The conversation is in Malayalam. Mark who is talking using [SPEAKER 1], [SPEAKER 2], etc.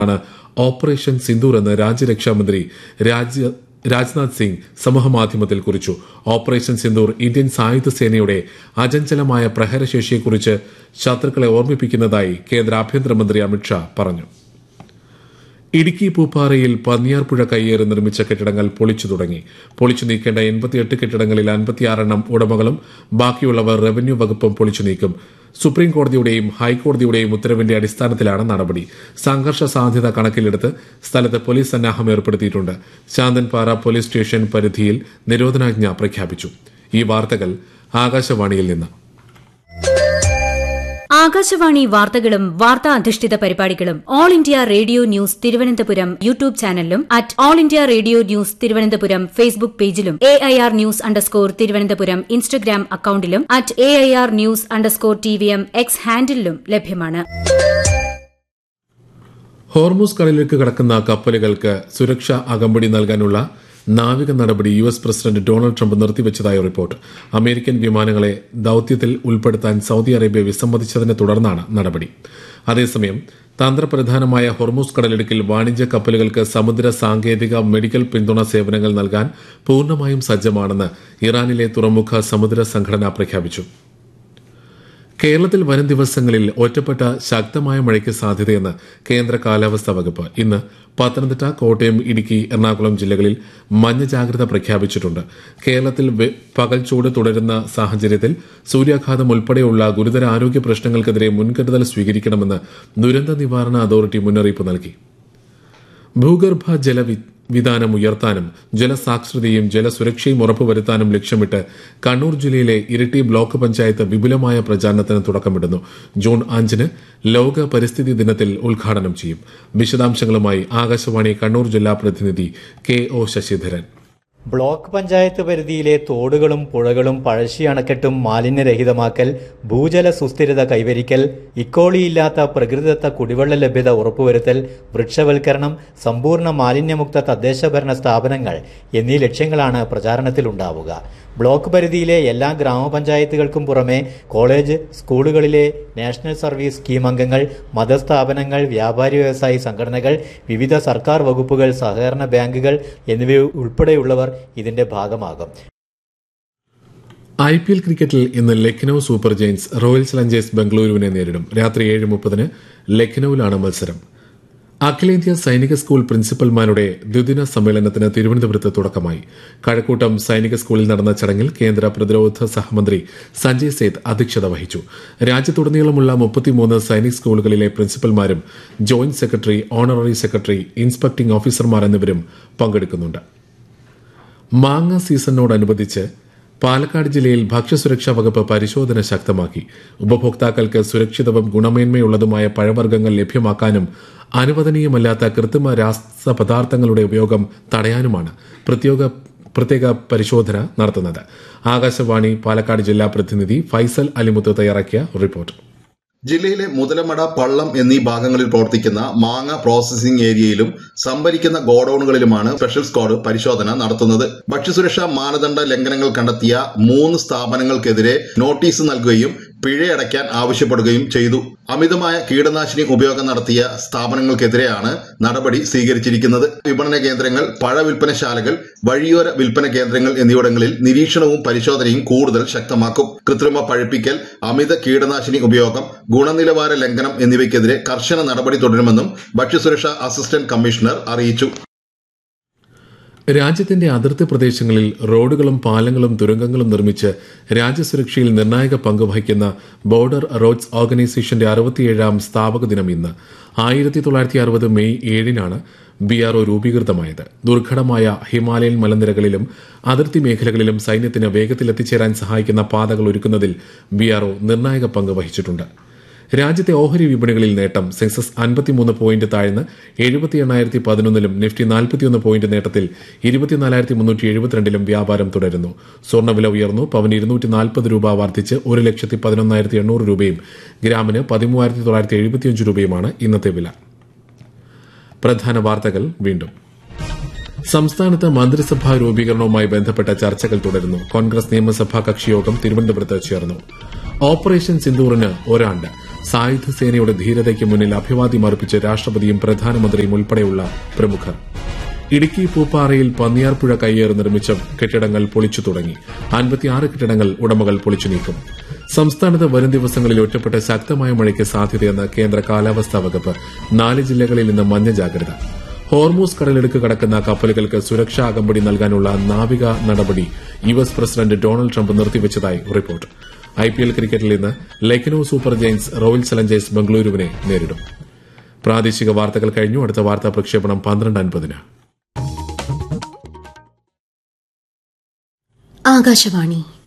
[SPEAKER 1] ആണ് ഓപ്പറേഷൻ സിന്ദൂർ എന്ന് രാജ്യരക്ഷാമന്ത്രി രാജ്യ രാജ്നാഥ് സിംഗ് സമൂഹമാധ്യമത്തിൽ കുറിച്ചു ഓപ്പറേഷൻ സിന്ദൂർ ഇന്ത്യൻ സായുധ സേനയുടെ അചഞ്ചലമായ പ്രഹരശേഷിയെക്കുറിച്ച് ശത്രുക്കളെ ഓർമ്മിപ്പിക്കുന്നതായി കേന്ദ്ര ആഭ്യന്തരമന്ത്രി അമിത്ഷാ പറഞ്ഞു ഇടുക്കി പൂപ്പാറയിൽ പന്നിയാർപ്പുഴ കയ്യേറി നിർമ്മിച്ച കെട്ടിടങ്ങൾ പൊളിച്ചു തുടങ്ങി പൊളിച്ചു നീക്കേണ്ട എൺപത്തിയെട്ട് കെട്ടിടങ്ങളിൽ അൻപത്തിയാറെണ്ണം ഉടമകളും ബാക്കിയുള്ളവർ റവന്യൂ വകുപ്പും പൊളിച്ചു നീക്കും സുപ്രീം കോടതിയുടെയും ഹൈക്കോടതിയുടെയും ഉത്തരവിന്റെ അടിസ്ഥാനത്തിലാണ് നടപടി സംഘർഷ സാധ്യത കണക്കിലെടുത്ത് സ്ഥലത്ത് പോലീസ് സന്നാഹം ഏർപ്പെടുത്തിയിട്ടുണ്ട് ശാന്തൻപാറ പോലീസ് സ്റ്റേഷൻ പരിധിയിൽ നിരോധനാജ്ഞ പ്രഖ്യാപിച്ചു ഈ വാർത്തകൾ ആകാശവാണിയിൽ നിന്ന്
[SPEAKER 2] ആകാശവാണി വാർത്തകളും വാർത്താ അധിഷ്ഠിത പരിപാടികളും All India Radio news Thiruvananthapuram YouTube ചാനലിലും at All India Radio news Thiruvananthapuram Facebook പേജിലും A I R news underscore Thiruvananthapuram Instagram അക്കൌണ്ടിലും at A I R news underscore T V M X ഹാൻഡിലും ലഭ്യമാണ്
[SPEAKER 1] ഹോർമൂസ് കടലിലേക്ക് കടക്കുന്ന കപ്പലുകൾക്ക് സുരക്ഷാ അകമ്പടി നൽകാനുള്ള നാവിക നടപടി U S president Donald Trump നിർത്തിവച്ചതായി റിപ്പോർട്ട് അമേരിക്കൻ വിമാനങ്ങളെ ദൌത്യത്തിൽ ഉൾപ്പെടുത്താൻ സൌദി അറേബ്യ വിസമ്മതിച്ചതിനെ തുടർന്നാണ് നടപടി അതേസമയം തന്ത്രപ്രധാനമായ ഹൊർമൂസ് കടലിടുക്കിൽ വാണിജ്യ കപ്പലുകൾക്ക് സമുദ്ര സാങ്കേതിക മെഡിക്കൽ പിന്തുണ സേവനങ്ങൾ നൽകാൻ പൂർണ്ണമായും സജ്ജമാണെന്ന് ഇറാനിലെ തുറമുഖ സമുദ്ര സംഘടന പ്രഖ്യാപിച്ചു കേരളത്തിൽ വരും ദിവസങ്ങളിൽ ഒറ്റപ്പെട്ട ശക്തമായ മഴയ്ക്ക് സാധ്യതയെന്ന് കേന്ദ്ര കാലാവസ്ഥാ വകുപ്പ് ഇന്ന് പത്തനംതിട്ട കോട്ടയം ഇടുക്കി എറണാകുളം ജില്ലകളിൽ മഞ്ഞ ജാഗ്രത പ്രഖ്യാപിച്ചിട്ടുണ്ട് കേരളത്തിൽ വെ- പകൽ ചൂട് തുടരുന്ന സാഹചര്യത്തിൽ സൂര്യാഘാതം ഉൾപ്പെടെയുള്ള ഗുരുതര ആരോഗ്യ പ്രശ്നങ്ങൾക്കെതിരെ മുൻകരുതൽ സ്വീകരിക്കണമെന്ന് ദുരന്ത നിവാരണ അതോറിറ്റി മുന്നറിയിപ്പ് നൽകി ഭൂഗർഭ ജലവി വിധാനം ഉയർത്താനും ജലസാക്ഷരതയും ജലസുരക്ഷയും ഉറപ്പുവരുത്താനും ലക്ഷ്യമിട്ട് കണ്ണൂർ ജില്ലയിലെ ഇരിട്ടി ബ്ലോക്ക് പഞ്ചായത്ത് വിപുലമായ പ്രചാരണത്തിന് തുടക്കമിടുന്നു ജൂൺ അഞ്ചിന് ലോക പരിസ്ഥിതി ദിനത്തിൽ ഉദ്ഘാടനം ചെയ്യും വിശദാംശങ്ങളുമായി ആകാശവാണി കണ്ണൂർ ജില്ലാ പ്രതിനിധി K O Sasidharan
[SPEAKER 3] block panchayat പരിധിയിലെ തോടുകളും പുഴകളും പഴശ്ശി അണക്കെട്ടും മാലിന്യരഹിതമാക്കൽ ഭൂജല സുസ്ഥിരത കൈവരിക്കൽ ഇക്കോളിയില്ലാത്ത പ്രകൃതിദത്ത കുടിവെള്ള ലഭ്യത ഉറപ്പുവരുത്തൽ വൃക്ഷവൽക്കരണം സമ്പൂർണ്ണ മാലിന്യമുക്ത തദ്ദേശഭരണ സ്ഥാപനങ്ങൾ എന്നീ ലക്ഷ്യങ്ങളാണ് പ്രചാരണത്തിലുണ്ടാവുക ബ്ലോക്ക് പരിധിയിലെ എല്ലാ ഗ്രാമപഞ്ചായത്തുകൾക്കും പുറമെ കോളേജ് സ്കൂളുകളിലെ നാഷണൽ സർവീസ് സ്കീം അംഗങ്ങൾ മതസ്ഥാപനങ്ങൾ വ്യാപാരി വ്യവസായി സംഘടനകൾ വിവിധ സർക്കാർ വകുപ്പുകൾ സഹകരണ ബാങ്കുകൾ എന്നിവ ഉൾപ്പെടെയുള്ളവർ ഇതിന്റെ ഭാഗമാകും
[SPEAKER 1] ഐ പി എൽ ക്രിക്കറ്റിൽ ഇന്ന് Lucknow Super Giants Royal Challengers ബംഗളൂരുവിനെ നേരിടും രാത്രി ഏഴ് മുപ്പതിന് ലക്നൌവിലാണ് മത്സരം അഖിലേന്ത്യാ സൈനിക സ്കൂൾ പ്രിൻസിപ്പൽമാരുടെ ദ്വിദിന സമ്മേളനത്തിന് തിരുവനന്തപുരത്ത് തുടക്കമായി കഴക്കൂട്ടം സൈനിക സ്കൂളിൽ നടന്ന ചടങ്ങിൽ കേന്ദ്ര പ്രതിരോധ സഹമന്ത്രി സഞ്ജയ് സേത്ത് അധ്യക്ഷത വഹിച്ചു രാജ്യത്തുടനീളമുള്ള മുപ്പത്തിമൂന്ന് സൈനിക് സ്കൂളുകളിലെ പ്രിൻസിപ്പൽമാരും joint secretary honorary secretary inspecting ഓഫീസർമാർ എന്നിവരും പങ്കെടുക്കുന്നുണ്ട് മാങ്ങ സീസണിനോടനുബന്ധിച്ച് പാലക്കാട് ജില്ലയിൽ ഭക്ഷ്യസുരക്ഷാ വകുപ്പ് പരിശോധന ശക്തമാക്കി ഉപഭോക്താക്കൾക്ക് സുരക്ഷിതവും ഗുണമേന്മയുള്ളതുമായ പഴവർഗ്ഗങ്ങൾ ലഭ്യമാക്കാനും അനുവദനീയമല്ലാത്ത കൃത്രിമ രാസപദാർത്ഥങ്ങളുടെ ഉപയോഗം തടയാനുമാണ് പ്രത്യേക പ്രത്യേക പരിശോധന നടത്തുന്നത് ആകാശവാണി പാലക്കാട് ജില്ലാ പ്രതിനിധി ഫൈസൽ അലിമുത്ത് തയ്യാറാക്കിയ റിപ്പോർട്ട്
[SPEAKER 4] ജില്ലയിലെ മുതലമട പള്ളം എന്നീ ഭാഗങ്ങളിൽ പ്രവർത്തിക്കുന്ന മാങ്ങ പ്രോസസിംഗ് ഏരിയയിലും സംഭരിക്കുന്ന ഗോഡൌണുകളിലുമാണ് സ്പെഷ്യൽ സ്ക്വാഡ് പരിശോധന നടത്തുന്നത് ഭക്ഷ്യസുരക്ഷാ മാനദണ്ഡ ലംഘനങ്ങൾ കണ്ടെത്തിയ മൂന്ന് സ്ഥാപനങ്ങൾക്കെതിരെ നോട്ടീസ് നൽകുകയും പിഴയടയ്ക്കാൻ ആവശ്യപ്പെടുകയും ചെയ്തു അമിതമായ കീടനാശിനി ഉപയോഗം നടത്തിയ സ്ഥാപനങ്ങൾക്കെതിരെയാണ് നടപടി സ്വീകരിച്ചിരിക്കുന്നത് വിപണന കേന്ദ്രങ്ങൾ പഴ വിൽപ്പനശാലകൾ വഴിയോര വിൽപ്പന കേന്ദ്രങ്ങൾ എന്നിവിടങ്ങളിൽ നിരീക്ഷണവും പരിശോധനയും കൂടുതൽ ശക്തമാക്കും കൃത്രിമ പഴുപ്പിക്കൽ അമിത കീടനാശിനി ഉപയോഗം ഗുണനിലവാര ലംഘനം എന്നിവയ്ക്കെതിരെ കർശന നടപടി തുടരുമെന്നും ഭക്ഷ്യസുരക്ഷാ അസിസ്റ്റന്റ് കമ്മീഷണർ അറിയിച്ചു
[SPEAKER 1] രാജ്യത്തിന്റെ അതിർത്തി പ്രദേശങ്ങളിൽ റോഡുകളും പാലങ്ങളും തുരങ്കങ്ങളും നിർമ്മിച്ച് രാജ്യസുരക്ഷയിൽ നിർണായക പങ്ക് വഹിക്കുന്ന ബോർഡർ റോഡ്സ് ഓർഗനൈസേഷന്റെ അറുപത്തിയേഴാം സ്ഥാപക ദിനം ഇന്ന് ആയിരത്തി തൊള്ളായിരത്തി അറുപത് മെയ് ഏഴിനാണ് ബി ആർ ഒ രൂപീകൃതമായത് ദുർഘടമായ ഹിമാലയൻ മലനിരകളിലും അതിർത്തി മേഖലകളിലും സൈന്യത്തിന് വേഗത്തിൽ എത്തിച്ചേരാൻ സഹായിക്കുന്ന പാതകൾ ഒരുക്കുന്നതിൽ ബി ആർ ഒ നിർണായക പങ്ക് വഹിച്ചിട്ടുണ്ട് രാജ്യത്തെ ഓഹരി വിപണികളിൽ നേട്ടം സെൻസസ് അൻപത്തിമൂന്ന് പോയിന്റ് താഴ്ന്ന് എഴുപത്തി എണ്ണായിരത്തി പതിനൊന്നിലും നിഫ്റ്റി നാൽപ്പത്തിയൊന്ന് പോയിന്റ് നേട്ടത്തിൽ ഇരുപത്തിനാലായിരത്തി മുന്നൂറ്റി എഴുപത്തിരണ്ടിലും വ്യാപാരം തുടരുന്നു സ്വർണ്ണവില ഉയർന്നു പവന് ഇരുന്നൂറ്റി നാൽപ്പത് രൂപ വർദ്ധിച്ച് ഒരു ലക്ഷത്തി പതിനൊന്നായിരത്തി എണ്ണൂറ് രൂപയും ഗ്രാമിന് പതിമൂവായിരത്തി തൊള്ളായിരത്തി എഴുപത്തിയഞ്ച് രൂപയുമാണ് ഇന്നത്തെ വില പ്രധാന വാർത്തകൾ വീണ്ടും സംസ്ഥാനത്ത് മന്ത്രിസഭാ രൂപീകരണവുമായി ബന്ധപ്പെട്ട ചർച്ചകൾ തുടരുന്നു കോൺഗ്രസ് നിയമസഭാ കക്ഷിയോഗം തിരുവനന്തപുരത്ത് ചേർന്നു ഓപ്പറേഷൻ സിന്ദൂറിന് ഒരാണ്ട് സായുധ സേനയുടെ ധീരതയ്ക്ക് മുന്നിൽ അഭിവാദ്യം അർപ്പിച്ച് രാഷ്ട്രപതിയും പ്രധാനമന്ത്രിയും ഉൾപ്പെടെയുള്ള പ്രമുഖർ ഇടുക്കി പൂപ്പാറയിൽ പന്നിയാർപ്പുഴ കയ്യേറി നിർമ്മിച്ച കെട്ടിടങ്ങൾ പൊളിച്ചു തുടങ്ങി അൻപത്തിയാറ് കെട്ടിടങ്ങൾ ഉടമകൾ പൊളിച്ചു നീക്കും സംസ്ഥാനത്ത് വരും ദിവസങ്ങളിൽ ഒറ്റപ്പെട്ട ശക്തമായ മഴയ്ക്ക് സാധ്യതയെന്ന് കേന്ദ്ര കാലാവസ്ഥാ വകുപ്പ് നാല് ജില്ലകളിൽ ഇന്ന് മഞ്ഞ ജാഗ്രത ഹോർമൂസ് കടലിടുക്ക് കടക്കുന്ന കപ്പലുകൾക്ക് സുരക്ഷാ അകമ്പടി നൽകാനുള്ള നാവിക നടപടി U S president Donald Trump നിർത്തിവച്ചതായി റിപ്പോർട്ട് ഐപിഎൽ ക്രിക്കറ്റിൽ ഇന്ന് Lucknow Super Giants Royal Challengers ബംഗളൂരുവിനെ നേരിടും പ്രാദേശിക വാർത്തകൾ കഴിഞ്ഞു അടുത്ത വാർത്താ പ്രക്ഷേപണം പന്ത്രണ്ട് അൻപതിന്
[SPEAKER 5] ആകാശവാണി